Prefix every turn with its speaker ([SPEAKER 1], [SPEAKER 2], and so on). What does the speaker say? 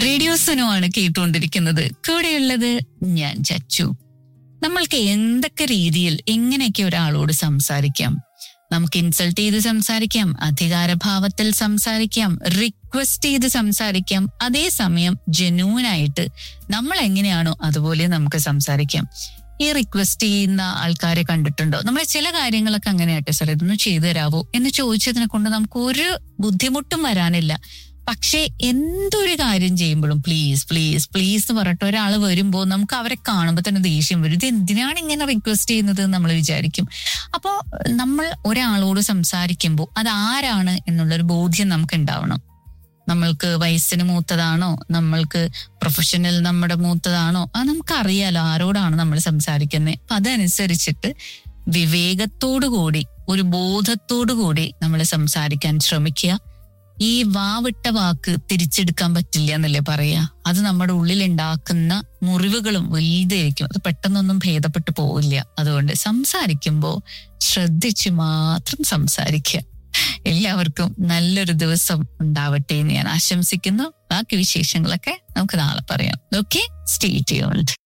[SPEAKER 1] radio സുനമാണ് കേട്ടുകൊണ്ടിരിക്കുന്നത് കൂടെയുള്ളത് ഞാൻ ചച്ചു നമ്മൾക്ക് എന്തൊക്കെ രീതിയിൽ എങ്ങനെയൊക്കെ ഒരാളോട് സംസാരിക്കാം നമുക്ക് ഇൻസൾട്ട് ചെയ്ത് സംസാരിക്കാം അധികാരഭാവത്തിൽ സംസാരിക്കാം റിക്വസ്റ്റ് ചെയ്ത് സംസാരിക്കാം അതേസമയം ജെന്യൂനായിട്ട് നമ്മൾ എങ്ങനെയാണോ അതുപോലെ നമുക്ക് സംസാരിക്കാം ഈ റിക്വസ്റ്റ് ചെയ്യുന്ന ആൾക്കാരെ കണ്ടിട്ടുണ്ടോ നമ്മൾ ചില കാര്യങ്ങളൊക്കെ അങ്ങനെയാട്ടെ സാർ ഇതൊന്ന് ചെയ്തു തരാവോ എന്ന് ചോദിച്ചതിനെ കൊണ്ട് നമുക്ക് ഒരു ബുദ്ധിമുട്ടും വരാനില്ല പക്ഷേ എന്തൊരു കാര്യം ചെയ്യുമ്പോഴും പ്ലീസ് പ്ലീസ് പ്ലീസ് എന്ന് പറഞ്ഞിട്ട് ഒരാൾ വരുമ്പോൾ നമുക്ക് അവരെ കാണുമ്പോൾ തന്നെ ദേഷ്യം വരും ഇത് എന്തിനാണ് ഇങ്ങനെ റിക്വസ്റ്റ് ചെയ്യുന്നത് എന്ന് നമ്മൾ വിചാരിക്കും അപ്പോൾ നമ്മൾ ഒരാളോട് സംസാരിക്കുമ്പോൾ അത് ആരാണ് എന്നുള്ളൊരു ബോധ്യം നമുക്ക് ഉണ്ടാവണം നമ്മൾക്ക് വയസ്സിന് മൂത്തതാണോ നമ്മൾക്ക് പ്രൊഫഷണൽ നമ്മുടെ മൂത്തതാണോ അത് നമുക്കറിയാലോ ആരോടാണ് നമ്മൾ സംസാരിക്കുന്നത് അപ്പൊ അതനുസരിച്ചിട്ട് വിവേകത്തോടു കൂടി ഒരു ബോധത്തോടു കൂടി നമ്മൾ സംസാരിക്കാൻ ശ്രമിക്കുക ഈ വാവിട്ട വാക്ക് തിരിച്ചെടുക്കാൻ പറ്റില്ല എന്നല്ലേ പറയാ അത് നമ്മുടെ ഉള്ളിൽ ഉണ്ടാക്കുന്ന മുറിവുകളും വലുതായിരിക്കും അത് പെട്ടെന്നൊന്നും ഭേദപ്പെട്ടു പോവില്ല അതുകൊണ്ട് സംസാരിക്കുമ്പോൾ ശ്രദ്ധിച്ച് മാത്രം സംസാരിക്കുക എല്ലാവർക്കും നല്ലൊരു ദിവസം ഉണ്ടാവട്ടെ എന്ന് ഞാൻ ആശംസിക്കുന്നു ബാക്കി വിശേഷങ്ങളൊക്കെ നമുക്ക് നാളെ പറയാം ഓക്കെ സ്റ്റേ ട്യൂൺഡ്